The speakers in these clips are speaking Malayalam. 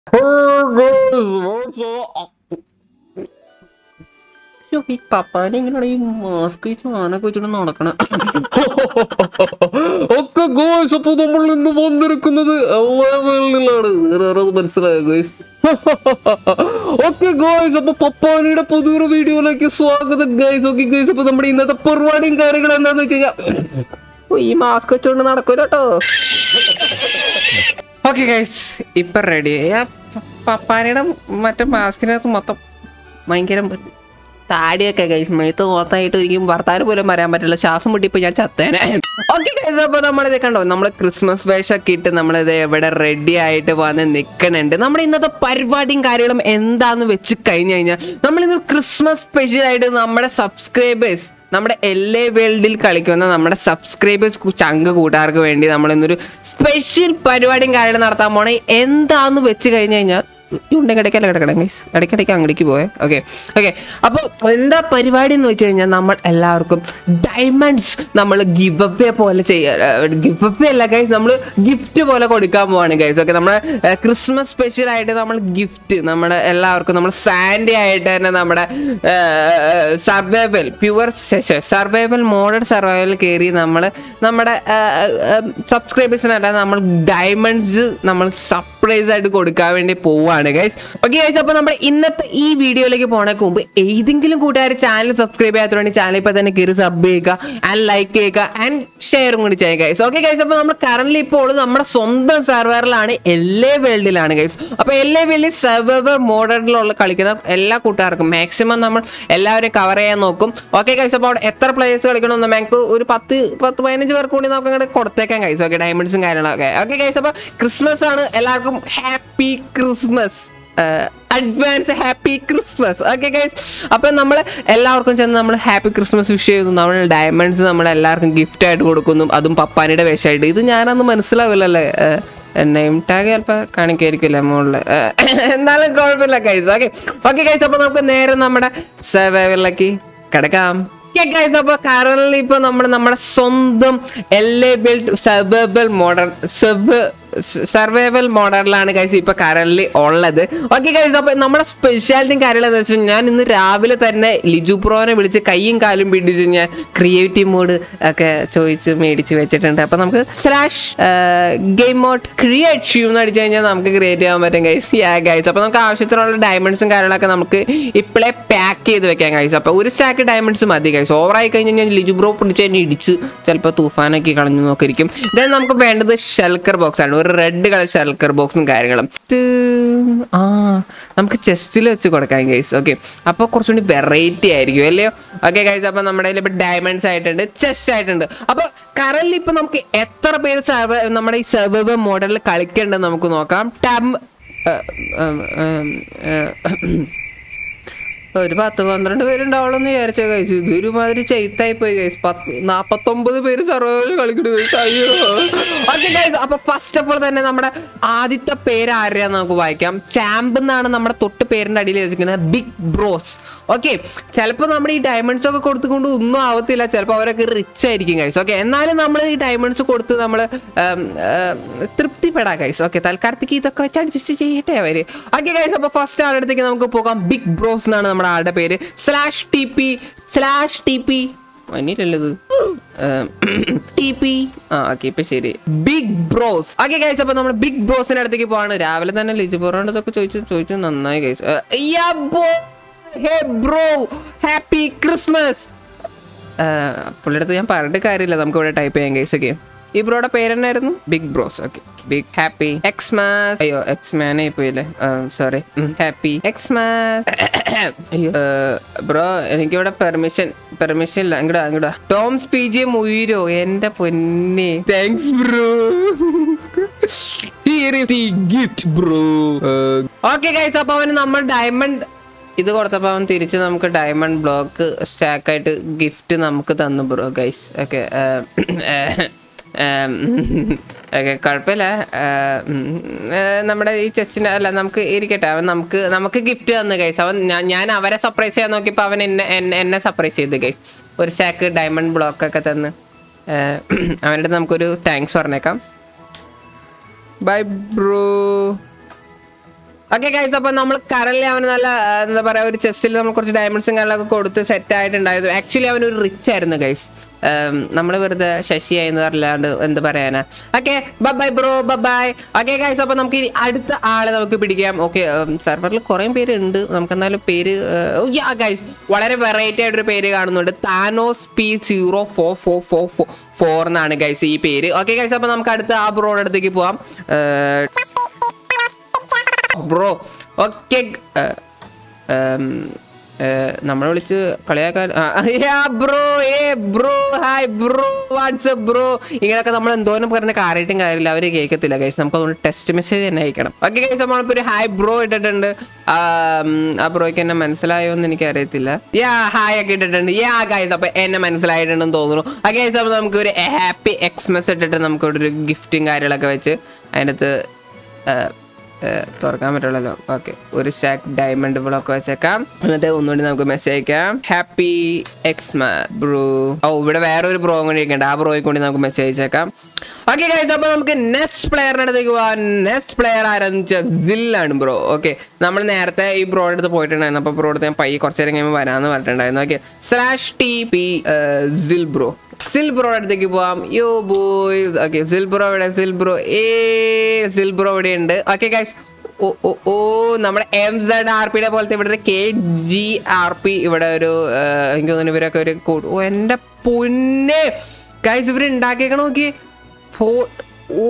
അയ്യോ, ഈ പപ്പാനെ ഇങ്ങനെയാണ് ഈ മാസ്ക് വെച്ച് ആനൊക്കെ വെച്ചിട്ട് നടക്കണം ഒക്കെ ഗോയ്സ് അപ്പൊ നമ്മൾ ഇന്ന് വന്നിരിക്കുന്നത് ലെവലിലാണ് മനസ്സിലായ ഗോയ്സ് ഓക്കെ ഗോയ്സ് അപ്പൊ പപ്പാനിയുടെ പുതിയൊരു വീഡിയോയിലേക്ക് സ്വാഗതം ഗൈസ് ഓക്കെ ഗൈസ് അപ്പൊ നമ്മുടെ ഇന്നത്തെ പരിപാടിയും കാര്യങ്ങളും എന്താന്ന് വെച്ച് കഴിഞ്ഞാൽ ഓ, ഈ മാസ്ക് വെച്ചോണ്ട് നടക്കൂല കേട്ടോ ഓക്കെ ഗൈസ് ഇപ്പൊ റെഡി പപ്പാനിയുടെ മറ്റേ മാസ്കിനകത്ത് മൊത്തം ഭയങ്കര താടിയൊക്കെ ഗൈസ് മേത്ത് മൊത്തമായിട്ട് എനിക്ക് വർത്താനം പോലും പറയാൻ പറ്റില്ല ശ്വാസം മുട്ടിപ്പോ ഞാൻ ചത്തേനെ ഓക്കെ ഗൈസ് അപ്പൊ നമ്മളിത് കണ്ടോ നമ്മൾ ക്രിസ്മസ് വേഷമൊക്കെ ഇട്ട് നമ്മളിത് എവിടെ റെഡി ആയിട്ട് വന്ന് നിൽക്കണുണ്ട് നമ്മുടെ ഇന്നത്തെ പരിപാടിയും കാര്യങ്ങളും എന്താന്ന് വെച്ച് കഴിഞ്ഞു കഴിഞ്ഞാൽ നമ്മൾ ഇന്ന് ക്രിസ്മസ് സ്പെഷ്യൽ ആയിട്ട് നമ്മുടെ സബ്സ്ക്രൈബേഴ്സ് നമ്മുടെ എല്ലാ വേൾഡിൽ കളിക്കുന്ന നമ്മുടെ സബ്സ്ക്രൈബേഴ്സ് ചങ്ക് കൂട്ടുകാർക്ക് വേണ്ടി നമ്മൾ ഇന്നൊരു സ്പെഷ്യൽ പരിപാടിയും കാര്യങ്ങളും നടത്താൻ പോണേ എന്താന്ന് വെച്ച് കഴിഞ്ഞു കഴിഞ്ഞാൽ ഉണ്ടെങ്കിൽ ഇടയ്ക്കല്ല കിടക്കണം ഗൈസ് ഇടയ്ക്കിടയ്ക്ക് അങ്ങോട്ടേക്ക് പോയേ ഓക്കെ ഓക്കെ അപ്പോൾ എന്താ പരിപാടി എന്ന് വെച്ച് കഴിഞ്ഞാൽ നമ്മൾ എല്ലാവർക്കും ഡയമണ്ട്സ് നമ്മൾ ഗിവ് അവേ പോലെ ചെയ്യുക ഗിവ് അവേ അല്ല ഗൈസ് നമ്മൾ ഗിഫ്റ്റ് പോലെ കൊടുക്കാൻ പോവാണ് ഗൈസ് ഓക്കെ നമ്മൾ ക്രിസ്മസ് സ്പെഷ്യൽ ആയിട്ട് നമ്മൾ ഗിഫ്റ്റ് നമ്മുടെ എല്ലാവർക്കും നമ്മൾ സാൻഡി ആയിട്ട് തന്നെ നമ്മുടെ survival pure survival model survival കയറി നമ്മൾ നമ്മുടെ സബ്സ്ക്രൈബേഴ്സിനല്ല നമ്മൾ ഡയമണ്ട്സ് നമ്മൾ സർപ്രൈസ് ആയിട്ട് കൊടുക്കാൻ വേണ്ടി പോവാണ് ഗൈസ് ഓക്കെ ഗൈസ് അപ്പോൾ നമ്മുടെ ഇന്നത്തെ ഈ വീഡിയോയിലേക്ക് പോണേക്ക് മുമ്പ് ഏതെങ്കിലും കൂട്ടുകാർ ചാനൽ സബ്സ്ക്രൈബ് ചെയ്യാത്തതുകൊണ്ട് ചാനൽ ഇപ്പോൾ തന്നെ കയറി സബ് ചെയ്യുക ആൻഡ് ലൈക്ക് ചെയ്യുക ആൻഡ് ഷെയറും കൂടി ചെയ്യുക ഗൈസ് ഓക്കെ ഗൈസ് അപ്പോൾ നമ്മൾ കറന്റ് ഇപ്പോൾ ഉള്ളത് നമ്മുടെ സ്വന്തം സെർവറിലാണ് എല്ലാ വേൾഡിലാണ് ഗൈസ് അപ്പോൾ എല്ലാ വേൾഡിൽ സെർവർ മോഡലിലുള്ള കളിക്കുന്ന എല്ലാ കൂട്ടുകാർക്കും മാക്സിമം നമ്മൾ എല്ലാവരും കവർ ചെയ്യാൻ നോക്കും ഓക്കെ ഗൈസ് അപ്പോൾ അവിടെ എത്ര പ്ലേയേഴ്സ് കളിക്കണമെന്ന് നമുക്ക് ഒരു പത്ത് പത്ത് പതിനഞ്ച് പേർക്ക് കൂടി നമുക്ക് അങ്ങോട്ട് കൊടുത്തേക്കാം ഗൈസ് ഓക്കെ ഡയമണ്ട്സും കാര്യങ്ങളൊക്കെ ഓക്കെ ഗൈസ് അപ്പോൾ ക്രിസ്മസ് ആണ് എല്ലാവർക്കും happy Christmas advance happy Christmas okay guys അപ്പം നമ്മൾ എല്ലാവർക്കും ചെന്ന് നമ്മൾ ഹാപ്പി ക്രിസ്മസ് വിഷ് ചെയ്യുന്നു നമ്മൾ ഡയമണ്ട്സ് നമ്മൾ എല്ലാവർക്കും ഗിഫ്റ്റ് ആയിട്ട് കൊടുക്കുന്നു അതും പപ്പാനിയുടെ വേഷമായിട്ട് ഇത് ഞാനൊന്നും മനസ്സിലാവില്ലല്ലേ നെയിം ടാഗ് ചിലപ്പോൾ കാണിക്കായിരിക്കില്ല മുകളിൽ എന്നാലും കുഴപ്പമില്ല ഗൈസ് ഓക്കെ ഓക്കെ ഗൈസ് അപ്പോൾ നമുക്ക് നേരെ നമ്മുടെ സർവൈവറിലേക്ക് കിടക്കാം ഗൈസ് അപ്പോൾ കറന്റ് ഇപ്പൊ നമ്മൾ നമ്മുടെ സ്വന്തം എല്ലേ ബിൽഡ് സർവൈവൽ മോഡൽ സർവൈവൽ മോഡലിലാണ് ഗൈസ് ഇപ്പൊ കറന്റ് ഉള്ളത് ഓക്കെ ഗൈസ് അപ്പൊ നമ്മുടെ സ്പെഷ്യാലിറ്റിയും കാര്യങ്ങൾ എന്ന് വെച്ചാൽ ഞാൻ ഇന്ന് രാവിലെ തന്നെ ലിജു പ്രോനെ വിളിച്ച് കൈയും കാലും പിടിച്ച് ഞാൻ ക്രിയേറ്റീവ് മോഡ് ഒക്കെ ചോദിച്ച് മേടിച്ച് വെച്ചിട്ടുണ്ട് അപ്പൊ നമുക്ക് സ്ലാഷ് ഗെയിം മോഡ് ക്രിയേറ്റ് ഷ്യൂ അടിച്ചു കഴിഞ്ഞാൽ നമുക്ക് ക്രിയേറ്റ് ചെയ്യാൻ പറ്റും ഗൈസ് യാ ഗൈസ് അപ്പൊ നമുക്ക് ആവശ്യത്തിനുള്ള ഡയമണ്ട്സും കാര്യങ്ങളൊക്കെ നമുക്ക് ഇപ്പോഴേ പാക്ക് ചെയ്ത് വെക്കാം ഗൈസ് അപ്പൊ ഒരു സ്റ്റാക്ക് ഡയമണ്ട്സ് മതി ഗൈസ് ഓവറായി കഴിഞ്ഞ് ഞാൻ ലിജു ബ്രോ പിടിച്ച് തന്നെ ഇടിച്ച് ചിലപ്പോൾ തൂഫാനൊക്കെ കളഞ്ഞു നോക്കിയിരിക്കും ഇതേ നമുക്ക് വേണ്ടത് ഷെൽക്കർ ബോക്സ് ആണ് ഒരു റെഡ് കളർ ഷെൽക്കർ ബോക്സും കാര്യങ്ങളും ഇത് ആ നമുക്ക് ചെസ്റ്റിൽ വെച്ച് കൊടുക്കാം ഗൈസ് ഓക്കെ അപ്പോൾ കുറച്ചുകൂടി വെറൈറ്റി ആയിരിക്കും അല്ലയോ ഓക്കെ ഗൈസ് അപ്പോൾ നമ്മുടെ കയ്യിൽ ഇപ്പോൾ ഡയമണ്ട്സ് ആയിട്ടുണ്ട് ചെസ്റ്റ് ആയിട്ടുണ്ട് അപ്പോൾ കറന്റ് ഇപ്പം നമുക്ക് എത്ര പേര് സർവ നമ്മുടെ ഈ സർവൈവർ മോഡലിൽ കളിക്കേണ്ടത് നമുക്ക് നോക്കാം ടം ഒരു പത്ത് പന്ത്രണ്ട് പേരുണ്ടാവുള്ളൂ എന്ന് വിചാരിച്ച കഴിച്ചു ഇത് ഒരുമാതിരി ചെയ്ത്തായി പോയി കഴിച്ചു പത്ത് നാപ്പത്തൊമ്പത് പേര് സർവൈവൽ കളിക്കുന്നത് guys. അയ്യോ ഓക്കെ ഗൈസ് അപ്പൊ ഫസ്റ്റ് ഓഫ് ഓൾ തന്നെ നമ്മുടെ ആദ്യത്തെ പേര് ആരെയാന്ന് നമുക്ക് വായിക്കാം ചാമ്പ് എന്നാണ് നമ്മുടെ തൊട്ട് പേരിന്റെ അടിയിൽ വെച്ചിരിക്കുന്നത് ബിഗ് ബ്രോസ് ഓക്കെ ചിലപ്പോൾ നമ്മുടെ ഈ ഡയമണ്ട്സ് ഒക്കെ കൊടുത്തുകൊണ്ട് ഒന്നും ആവത്തില്ല ചിലപ്പോൾ അവരൊക്കെ റിച്ച് ആയിരിക്കും ഗൈസ് ഓക്കെ എന്നാലും നമ്മൾ ഈ ഡയമണ്ട്സ് കൊടുത്ത് നമ്മൾ തൃപ്തിപ്പെടാം ഗൈസ് ഓക്കെ തൽക്കാലത്തേക്ക് ഇതൊക്കെ വെച്ച് അഡ്ജസ്റ്റ് ചെയ്യട്ടെ അവര് ഓക്കെ ഗൈസ് അപ്പൊ ഫസ്റ്റ് ആളുടെ നമുക്ക് പോകാം ബിഗ് ബ്രോസ് എന്നാണ് നമ്മുടെ ആളുടെ പേര് slash T P slash T P വന്നിട്ടല്ലത് ടി പി ആ ഓക്കെ ഇപ്പൊ ശരി ബിഗ് ബ്രോസ് ഓക്കെ ഗൈസ് അപ്പൊ നമ്മൾ ബിഗ് ബ്രോസിന്റെ അടുത്തേക്ക് പോവാണ് രാവിലെ തന്നെ ലിജു ബോറോണ്ട് ഇതൊക്കെ ചോദിച്ചു ചോദിച്ചു നന്നായി guys hey bro happy Christmas പുള്ളിയുടെ അടുത്ത് ഞാൻ പറഞ്ഞിട്ട് കാര്യമില്ല നമുക്ക് ഇവിടെ ടൈപ്പ് ചെയ്യാൻ ഗൈസ് ഓക്കെ ഈ ബ്രോയുടെ പേരെന്നായിരുന്നു big bros okay big happy Xmas അയ്യോ എക്സ്മാനെ പോയില്ലേ സോറി ഹാപ്പി എക്സ്മാസ് അയ്യോ ബ്രോ എനിക്കിവിടെ പെർമിഷൻ പെർമിഷൻ ഇല്ല ഇങ്ങടാ ഇങ്ങടാ ടോംസ് പി ജി ഉയരോ എന്റെ പൊന്നെ thanks bro gift bro okay guys അപ്പൊ അവന് നമ്മൾ ഡയമണ്ട് ഇത് കൊടുത്തപ്പോൾ അവൻ തിരിച്ച് നമുക്ക് ഡയമണ്ട് ബ്ലോക്ക് സ്റ്റാക്കായിട്ട് ഗിഫ്റ്റ് നമുക്ക് തന്നു ബ്രോ ഗൈസ് ഓക്കെ ഓക്കെ കുഴപ്പമില്ല നമ്മുടെ ഈ ചെസ്റ്റിന് അല്ല നമുക്ക് ഇരിക്കട്ടെ അവൻ നമുക്ക് നമുക്ക് ഗിഫ്റ്റ് തന്നു ഗൈസ് അവൻ ഞാൻ ഞാൻ അവരെ സർപ്രൈസ് ചെയ്യാൻ നോക്കിയപ്പോൾ അവൻ എന്നെ എന്നെ- എന്നെ സർപ്രൈസ് ചെയ്തു ഗൈസ് ഒരു സ്റ്റാക്ക് ഡയമണ്ട് ബ്ലോക്ക് ഒക്കെ തന്ന് അവൻ്റെ അടുത്ത് നമുക്കൊരു താങ്ക്സ് പറഞ്ഞേക്കാം ബൈ ബ്രോ ഓക്കെ ഗൈസ് അപ്പൊ നമ്മൾ കറലി അവന് നല്ല ആ, എന്താ പറയാ ഒരു ചെസ്റ്റിൽ നമ്മൾ കുറച്ച് ഡയമണ്ട്സും കാര്യങ്ങളൊക്കെ കൊടുത്ത് സെറ്റ് ആയിട്ടുണ്ടായിരുന്നു ആക്ച്വലി അവൻ ഒരു റിച്ച് ആയിരുന്നു ഗൈസ് നമ്മൾ വെറുതെ ശശി ആയിരുന്നതല്ലാണ്ട് എന്ത് പറയാനാ okay bye bro bye okay guys അപ്പൊ നമുക്ക് ഇനി അടുത്ത ആളെ നമുക്ക് പിടിക്കാം ഓക്കെ സെർവറിൽ കുറേ പേരുണ്ട് നമുക്ക് എന്തായാലും പേര് ഗൈസ് വളരെ വെറൈറ്റി ആയിട്ടൊരു പേര് കാണുന്നുണ്ട് Thanos P zero four four four four four എന്നാണ് ഗൈസ് ഈ പേര് ഓക്കെ ഗൈസ് അപ്പൊ നമുക്ക് അടുത്ത ആ ബ്രോയുടെ അടുത്തേക്ക് പോവാം ബ്രോ ഓക്കെ നമ്മളെ വിളിച്ച് കളിയാക്കാൻ ബ്രോ ഏ bro hi bro WhatsApp bro ഇങ്ങനെയൊക്കെ നമ്മൾ എന്തോരം പറഞ്ഞ കാര്യമായിട്ടും കാര്യമില്ല അവർ കേൾക്കത്തില്ല ഗൈസ് നമുക്ക് അതുകൊണ്ട് ടെസ്റ്റ് മെസ്സേജ് തന്നെ അയക്കണം ഓക്കെ ഗൈസ് നമ്മളിപ്പോൾ ഒരു ഹായ് ബ്രോ ഇട്ടിട്ടുണ്ട് ആം, ആ ബ്രോയ്ക്ക് എന്നെ മനസ്സിലായോ എന്ന് എനിക്ക് അറിയത്തില്ല യാ ഹായ് ഒക്കെ ഇട്ടിട്ടുണ്ട് യാ ഗൈസ് അപ്പൊ എന്നെ മനസ്സിലായിട്ടുണ്ടെന്ന് തോന്നുന്നു ആ ഗൈസ് അപ്പോൾ നമുക്ക് ഒരു ഹാപ്പി എക്സ്മെസ് ഇട്ടിട്ട് നമുക്ക് ഇവിടെ ഒരു ഗിഫ്റ്റും കാര്യങ്ങളൊക്കെ വെച്ച് അതിനകത്ത് ആ, ഏഹ് തുറക്കാൻ പറ്റുള്ളല്ലോ ഓക്കെ ഒരു സ്റ്റാക്ക് ഡയമണ്ട് ബ്ലോക്ക് വെച്ചേക്കാം എന്നിട്ട് ഒന്നുകൂടി നമുക്ക് മെസ്സേജ് അയക്കാം ഹാപ്പി എക്സ്മ ബ്രോ ഓ ഇവിടെ വേറെ ഒരു ബ്രോ കൂടി ഇരിക്കണ്ട ആ ബ്രോയ്ക്ക് കൂടി നമുക്ക് മെസ്സേജ് അയച്ചേക്കാം ഓക്കെ ഗൈസ് അപ്പൊ നമുക്ക് നെക്സ്റ്റ് പ്ലെയറിന്റെ അടുത്തേക്ക് പോവാൻ നെക്സ്റ്റ് പ്ലെയർ ആരെന്ന് വെച്ചാൽ സില്ലാണ് ബ്രോ ഓക്കെ നമ്മൾ നേരത്തെ ഈ ബ്രോയുടെ അടുത്ത് പോയിട്ടുണ്ടായിരുന്നു അപ്പൊ ബ്രോ അടുത്ത് ഞാൻ പയ്യെ കുറച്ച് നേരം കഴിയുമ്പോൾ വരാമെന്ന് പറഞ്ഞിട്ടുണ്ടായിരുന്നു ഓക്കെ സ്ലാഷ് ടി പി സിൽ ബ്രോ സിൽ ബ്രോ അടുത്തേക്ക് പോവാം യോ ബോയ് ഓക്കെ സിൽ ബ്രോ ഇവിടെ സിൽ ബ്രോ ഏ സിൽ ബ്രോ ഇവിടെ ഉണ്ട് ഓക്കെ ഗൈസ് ഓ ഓ ഓ നമ്മുടെ എം സെഡ് ആർ പിയുടെ പോലത്തെ ഇവിടെ ഒരു കെ ജി ആർ പി ഇവിടെ ഒരു ആ, എനിക്ക് തോന്നുന്നു ഇവരൊക്കെ ഒരു കൂ- ഓ എൻ്റെ പൊന്നെ ഗൈസ് ഇവർ ഉണ്ടാക്കിയേക്കണ നോക്കി ഫോ oh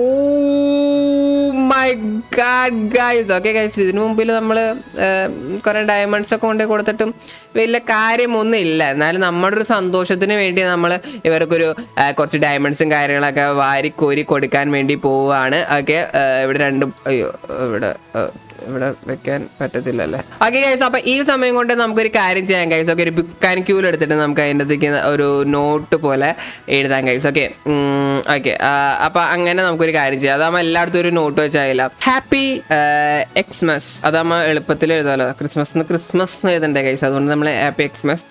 my god guys okay guys ഇതിനു മുമ്പിൽ നമ്മൾ കുറേ ഡയമണ്ട്സ് ഒക്കെ കൊണ്ടു കൊടുത്തിട്ടും വലിയ കാര്യമൊന്നും ഇല്ല എന്നാലും നമ്മുടെ ഒരു സന്തോഷത്തിന് വേണ്ടി നമ്മൾ ഇവർക്കൊരു ആ, കുറച്ച് ഡയമണ്ട്സും കാര്യങ്ങളൊക്കെ വാരി കോരി കൊടുക്കാൻ വേണ്ടി പോവുകയാണ് ഓക്കെ ഇവിടെ രണ്ടും അയ്യോ ഇവിടെ ആ, ഇവിടെ വെക്കാൻ പറ്റത്തില്ലല്ലേ ഓക്കെ ഗൈസ് അപ്പൊ ഈ സമയം കൊണ്ട് നമുക്കൊരു കാര്യം ചെയ്യാം ഗൈസ് ഓക്കെ ഒരു ബുക്ക് ആൻഡ് ക്യൂൽ എടുത്തിട്ട് നമുക്ക് അതിൻ്റെ അകത്തേക്ക് ഒരു നോട്ട് പോലെ എഴുതാം ഗൈസ് ഓക്കെ ഓക്കെ അപ്പൊ അങ്ങനെ നമുക്കൊരു കാര്യം ചെയ്യാം അതാകുമ്പോൾ എല്ലായിടത്തും ഒരു നോട്ട് വെച്ചായില്ല ഹാപ്പി എക്സ്മസ് അതാകുമ്പോൾ എളുപ്പത്തിൽ എഴുതാമല്ലോ ക്രിസ്മസ് ക്രിസ്മസ് എഴുതണ്ടേ ഗൈസ് അതുകൊണ്ട് നമ്മൾ happy Xmas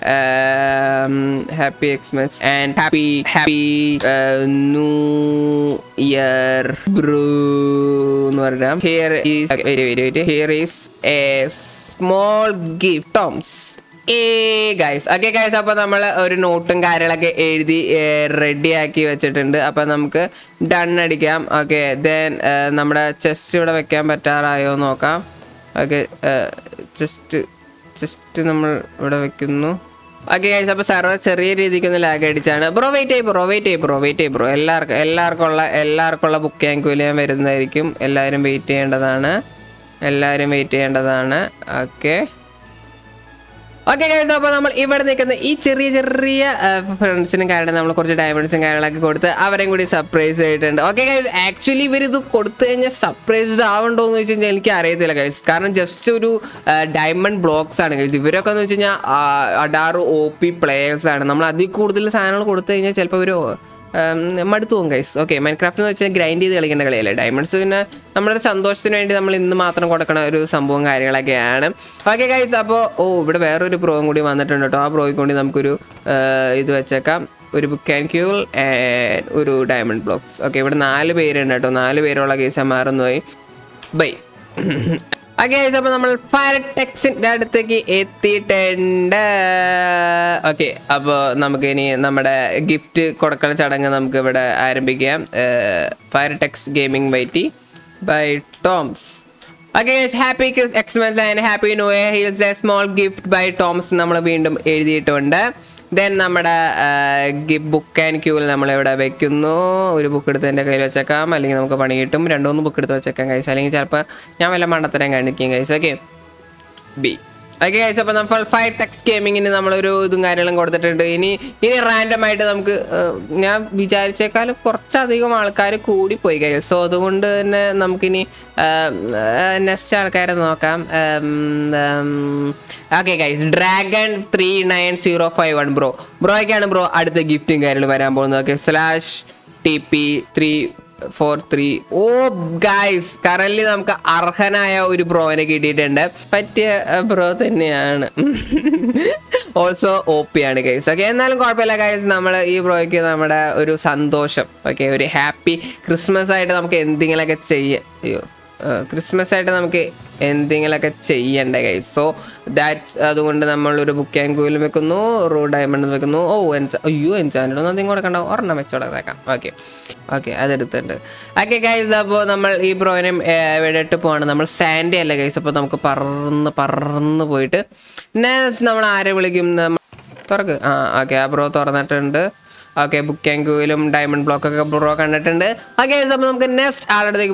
happy Xmas and happy happy new year bro എന്ന് പറഞ്ഞാൽ here is very very very here is a small gift Toms ഏ ഗൈസ് ഓക്കെ ഗൈസ് അപ്പോൾ നമ്മൾ ഒരു നോട്ടും കാര്യങ്ങളൊക്കെ എഴുതി റെഡി ആക്കി വെച്ചിട്ടുണ്ട് അപ്പോൾ നമുക്ക് ഡൺ അടിക്കാം ഓക്കെ ദെൻ നമ്മുടെ ചെസ്റ്റ് ഇവിടെ വെക്കാൻ പറ്റാറായോ എന്ന് നോക്കാം ഓക്കെ ചെസ്റ്റ് ചെസ്റ്റ് നമ്മൾ ഇവിടെ വെക്കുന്നു ഓക്കെ ഗൈസ് അപ്പോൾ സർവർ ചെറിയ രീതിക്ക് ഒന്ന് ലാഗ് അടിച്ചാണ് ബ്രോ വെയിറ്റ് ചെയ്യും ബ്രോ വെയിറ്റ് ചെയ്യും ബ്രോ വെയിറ്റ് ചെയ്യും ബ്രോ എല്ലാവർക്കും എല്ലാവർക്കും ഉള്ള എല്ലാവർക്കും ഉള്ള ബുക്ക് ആൻക്കൂലി ഞാൻ വരുന്നതായിരിക്കും എല്ലാവരും വെയിറ്റ് ചെയ്യേണ്ടതാണ് എല്ലാവരും വെയിറ്റ് ചെയ്യേണ്ടതാണ് ഓക്കെ ഓക്കെ ഗൈസ് അപ്പോൾ നമ്മൾ ഇവിടെ നിൽക്കുന്ന ഈ ചെറിയ ചെറിയ ഫ്രണ്ട്സിനും കാരണം നമ്മൾ കുറച്ച് ഡയമണ്ട്സും കാര്യങ്ങളൊക്കെ കൊടുത്ത് അവരെയും കൂടി സർപ്രൈസ് ചെയ്തിട്ടുണ്ട് ഓക്കെ ഗൈസ് ആക്ച്വലി ഇവർ ഇത് കൊടുത്തു കഴിഞ്ഞാൽ സർപ്രൈസ് ആവണ്ടോ എന്ന് വെച്ച് കഴിഞ്ഞാൽ എനിക്ക് അറിയത്തില്ല ഗൈസ് കാരണം ജസ്റ്റ് ഒരു ഡയമണ്ട് ബ്ലോക്സ് ആണ് ഗൈസ് ഇവരൊക്കെ എന്ന് വെച്ച് കഴിഞ്ഞാൽ അഡാറ് ഒ പി പ്ലേയേഴ്സ് ആണ് നമ്മൾ അതിൽ കൂടുതൽ സാധനങ്ങൾ കൊടുത്തു കഴിഞ്ഞാൽ ചിലപ്പോൾ ഒരു മടുത്തു പോകും ഗൈസ് ഓക്കെ മൈൻക്രാഫ്റ്റ് എന്ന് വെച്ചാൽ ഗ്രൈൻഡ് ചെയ്ത് കളിക്കേണ്ട കളിയല്ലേ ഡയമണ്ട്സ് പിന്നെ നമ്മുടെ ഒരു സന്തോഷത്തിന് വേണ്ടി നമ്മൾ ഇന്ന് മാത്രം കൊടുക്കണ ഒരു സംഭവം കാര്യങ്ങളൊക്കെയാണ് ഓക്കെ ഗൈസ് അപ്പോൾ ഓ ഇവിടെ വേറൊരു പ്രോയും കൂടി വന്നിട്ടുണ്ട് കേട്ടോ ആ പ്രോയ്ക്ക് കൂടി നമുക്കൊരു ആ, ഇത് വെച്ചേക്കാം ഒരു ബുക്ക് ആൻഡ് ക്യൂൾ ഒരു ഡയമണ്ട് ബ്ലോക്സ് ഓക്കെ ഇവിടെ നാല് പേരുണ്ട് കേട്ടോ നാല് പേരുള്ള കേസ് മാറുന്നുപോയി ബൈ ഓക്കെ അപ്പൊ നമ്മൾ ഫയർ ടെക്സിന്റെ അടുത്തേക്ക് എത്തിയിട്ടുണ്ട് ഓക്കെ അപ്പോൾ നമുക്ക് ഇനി നമ്മുടെ ഗിഫ്റ്റ് കൊടുക്കൽ ചടങ്ങ് നമുക്ക് ഇവിടെ ആരംഭിക്കാം ഫയർ ടെക്സ് ഗെയിമിംഗ് വൈറ്റി by Toms okay happy Xmas and happy new year hills a small gift by Toms നമ്മൾ വീണ്ടും എഴുതിയിട്ടുണ്ട് ദെൻ നമ്മുടെ ബുക്ക് ആൻഡ് ക്യൂവിൽ നമ്മളിവിടെ വെക്കുന്നു ഒരു ബുക്ക് എടുത്ത് എൻ്റെ കയ്യിൽ വെച്ചേക്കാം അല്ലെങ്കിൽ നമുക്ക് പണി കിട്ടും രണ്ടുമൂന്ന് ബുക്ക് എടുത്ത് വെച്ചേക്കാം കൈസ് അല്ലെങ്കിൽ ചിലപ്പോൾ ഞാൻ വല്ല മണ്ടത്തരം കാണിക്കും guys okay B okay guys അപ്പോൾ നമ്മൾ ഫൈവ് ടെക്സ് ഗെയിമിങ്ങിന് നമ്മളൊരു ഇതും കാര്യങ്ങളും കൊടുത്തിട്ടുണ്ട് ഇനി ഇനി റാൻഡം ആയിട്ട് നമുക്ക് ഏഹ്, ഞാൻ വിചാരിച്ചേക്കാളും കുറച്ചധികം ആൾക്കാർ കൂടിപ്പോയി ഗൈസ് സോ അതുകൊണ്ട് തന്നെ നമുക്കിനി നെക്സ്റ്റ് ആൾക്കാരെ നോക്കാം okay guys dragon three nine zero five one bro ബ്രോയ്ക്കാണ് ബ്രോ അടുത്ത ഗിഫ്റ്റും കാര്യങ്ങളും വരാൻ പോകുന്നത് okay slash T P three four three O guys current നമുക്ക് അർഹനായ ഒരു ബ്രോനെ കിട്ടിയിട്ടുണ്ട് പറ്റിയ ബ്രോ തന്നെയാണ് ഓൾസോ ഒ പി ആണ് ഗൈസ് ഓക്കെ എന്നാലും കുഴപ്പമില്ല ഗൈസ് നമ്മൾ ഈ ബ്രോയ്ക്ക് നമ്മുടെ ഒരു സന്തോഷം ഓക്കെ ഒരു ഹാപ്പി ക്രിസ്മസ് ആയിട്ട് നമുക്ക് എന്തെങ്കിലുമൊക്കെ ചെയ്യാം അയ്യോ ക്രിസ്മസ് ആയിട്ട് നമുക്ക് എന്തെങ്കിലുമൊക്കെ ചെയ്യണ്ടേ ഗൈസ് സോ ദാറ്റ്സ് അതുകൊണ്ട് നമ്മൾ ഒരു ബുക്ക് ആൻഡ് കോയിലും വെക്കുന്നു റോ ഡയമണ്ട് വെക്കുന്നു ഓ എൻച അയ്യോ എൻചാൻഡ് ഒന്നും അധികം കൊടുക്കണ്ട ഒരെണ്ണം വെച്ചോടേക്കാം ഓക്കെ ഓക്കെ അതെടുത്തിട്ടുണ്ട് ഓക്കെ ഗൈസ് അപ്പോൾ നമ്മൾ ഈ ബ്രോയിനെ എവിടെയിട്ട് പോവാണ് നമ്മൾ സാൻഡി അല്ല ഗൈസ് അപ്പോൾ നമുക്ക് പറന്ന് പറന്ന് പോയിട്ട് നെക്സ്റ്റ് നമ്മൾ ആരെ വിളിക്കും നമ്മ- തുറക്ക് ആ ഓക്കെ ആ ബ്രോ തുറന്നിട്ടുണ്ട് ഓക്കെ ബുക്ക് ആൻഡ് ക്യൂയിലും ഡയമണ്ട് ബ്ലോക്ക് ഒക്കെ ബ്രോ കണ്ടിട്ടുണ്ട് ഓക്കെ അപ്പോൾ നമുക്ക് നെക്സ്റ്റ് ആളുടേക്ക്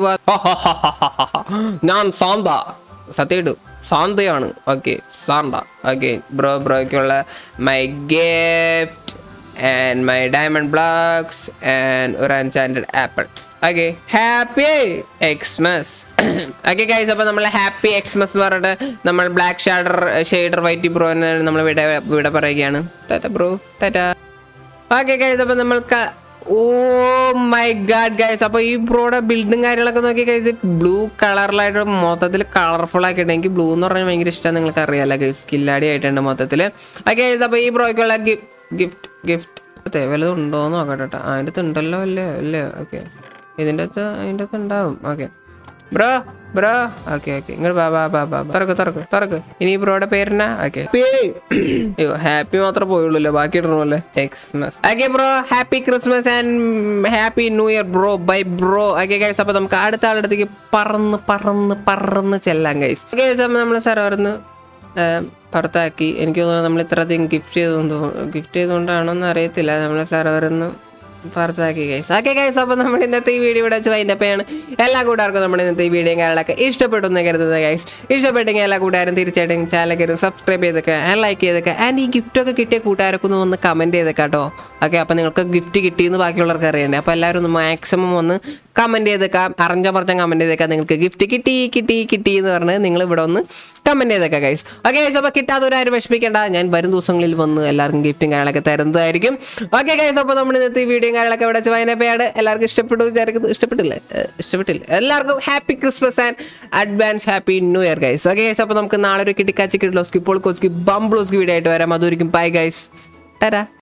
പോവാം ഞാൻ സാന്ത സത്യമായിട്ട് സാന്തയാണ് ഓക്കെ സാന്ത ഓക്കെ ബ്രോ ബ്രോയ്ക്കുള്ള my gift and my diamond blocks and ഒരു enchanted apple okay happy Xmas okay guys അപ്പോൾ നമ്മൾ ഹാപ്പി എക്സ്മസ് പറഞ്ഞിട്ട് നമ്മൾ black shader shader white bro നമ്മൾ വിട വിട പറയുകയാണ് tata bro tata okay guys അപ്പോൾ നമ്മൾക്ക് ഓ മൈ ഗാഡ് ഗൈസ് അപ്പോൾ ഈ ബ്രോയുടെ ബിൽഡും കാര്യങ്ങളൊക്കെ നോക്കി ഗൈസ് ബ്ലൂ കളറിലായിട്ട് മൊത്തത്തിൽ കളർഫുൾ ആക്കിയിട്ട് എനിക്ക് ബ്ലൂ എന്ന് പറഞ്ഞാൽ ഭയങ്കര ഇഷ്ടമാണ് നിങ്ങൾക്ക് അറിയാമല്ലോ ഗൈസ് കില്ലാടി ആയിട്ടുണ്ട് മൊത്തത്തിൽ ഓക്കെ ഗൈസ് അപ്പോൾ ഈ ബ്രോയ്ക്കുള്ള ഗിഫ്റ്റ് ഗിഫ്റ്റ് അതെ വല്ലതും ഉണ്ടോ എന്ന് നോക്കട്ടെ കേട്ടോ ആ, അതിൻ്റെ അകത്ത് ഉണ്ടല്ലോ അല്ലേ അല്ലേ ഓക്കെ ഇതിൻ്റെ അകത്ത് അതിൻ്റെ അകത്ത് ഉണ്ടാവും okay bro bro okay okay ഇങ്ങോട്ട് ബാ ബാ ബാ ബാ തുറക്ക് തുറക്ക് തുറക്ക് ഇനി ഈ ബ്രോയുടെ പേരെന്നാ ഓക്കെ അയ്യോ ഹാപ്പി മാത്രമേ പോയുള്ളൂ ബാക്കി ഇടണമല്ലേ Xmas okay bro happy Christmas and happy new year bro bye bro okay guys അപ്പോൾ നമുക്ക് അടുത്ത ആളുടെ അടുത്തേക്ക് പറന്ന് പറന്ന് പറന്ന് ചെല്ലാം ഗൈസ് ഓക്കെ അപ്പോൾ നമ്മൾ സാർ അവിടുന്ന് പുറത്താക്കി എനിക്ക് തോന്നുന്നു നമ്മൾ ഇത്രയധികം ഗിഫ്റ്റ് ചെയ്തു ഗിഫ്റ്റ് ചെയ്തുകൊണ്ടാണോ എന്ന് അറിയത്തില്ല നമ്മൾ സെർവറിന്ന് പുറത്താക്കി ഗൈസ് ഓക്കെ ഗൈസ് അപ്പോൾ നമ്മുടെ ഇന്നത്തെ ഈ വീഡിയോ ഇവിടെ വെച്ച് വൈൻഡപ്പാണ് എല്ലാ കൂട്ടുകാർക്കും നമ്മുടെ ഇന്നത്തെ ഈ വീഡിയോ കാര്യങ്ങളൊക്കെ ഇഷ്ടപ്പെട്ടു എന്ന് കരുതുന്നത് ഗൈസ് ഇഷ്ടപ്പെട്ടെങ്കിൽ എല്ലാ കൂട്ടുകാരും തീർച്ചയായിട്ടും ചാനൽ കയറി സബ്സ്ക്രൈബ് ചെയ്തൊക്കെ ആൻഡ് ലൈക്ക് ചെയ്തൊക്കെ ആൻഡ് ഈ ഗിഫ്റ്റൊക്കെ കിട്ടിയ കൂട്ടുകാരൊക്കെ ഒന്ന് വന്ന് കമൻറ്റ് ചെയ്തൊക്കെ കേട്ടോ ഓക്കെ അപ്പോൾ നിങ്ങൾക്ക് ഗിഫ്റ്റ് കിട്ടിയെന്ന് ബാക്കിയുള്ളവർക്ക് അറിയണ്ടേ അപ്പോൾ എല്ലാവരും ഒന്ന് മാക്സിമം ഒന്ന് കമൻറ്റ് ചെയ്തേക്കാം അറിഞ്ഞ പറഞ്ഞ കമൻറ്റ് ചെയ്തേക്കാം നിങ്ങൾക്ക് ഗിഫ്റ്റ് കിട്ടി കിട്ടി കിട്ടി എന്ന് പറഞ്ഞ് നിങ്ങൾ ഇവിടെ ഒന്ന് കമൻറ്റ് ചെയ്തേക്കാം ഗൈസ് ഓക്കെ ഗൈസ് അപ്പോൾ കിട്ടാത്തവരാരും വിഷമിക്കേണ്ട ഞാൻ വരും ദിവസങ്ങളിൽ വന്ന് എല്ലാവർക്കും ഗിഫ്റ്റും കാര്യങ്ങളൊക്കെ തരുന്നതായിരിക്കും ഓക്കെ ഗൈസ് അപ്പോൾ നമ്മൾ ഇന്നത്തെ ഈ വീഡിയോയും കാര്യങ്ങളൊക്കെ ഇവിടെ വെച്ച് വൈനപ്പയാണ് എല്ലാവർക്കും ഇഷ്ടപ്പെട്ടു വിചാരിക്കുന്നു ഇഷ്ടപ്പെട്ടില്ല ഏഹ്, ഇഷ്ടപ്പെട്ടില്ല എല്ലാവർക്കും happy Christmas and advance happy new year guys okay guys അപ്പോൾ നമുക്ക് നാളെ ഒരു കിട്ടിക്കാച്ചി കിട്ടിലോസ്കി പോൾക്കോസ്കി ബംബ്ലോസ്കി വീഡിയോ ആയിട്ട് വരാം അതൊരിക്കും ബൈ ഗൈസ് തരാ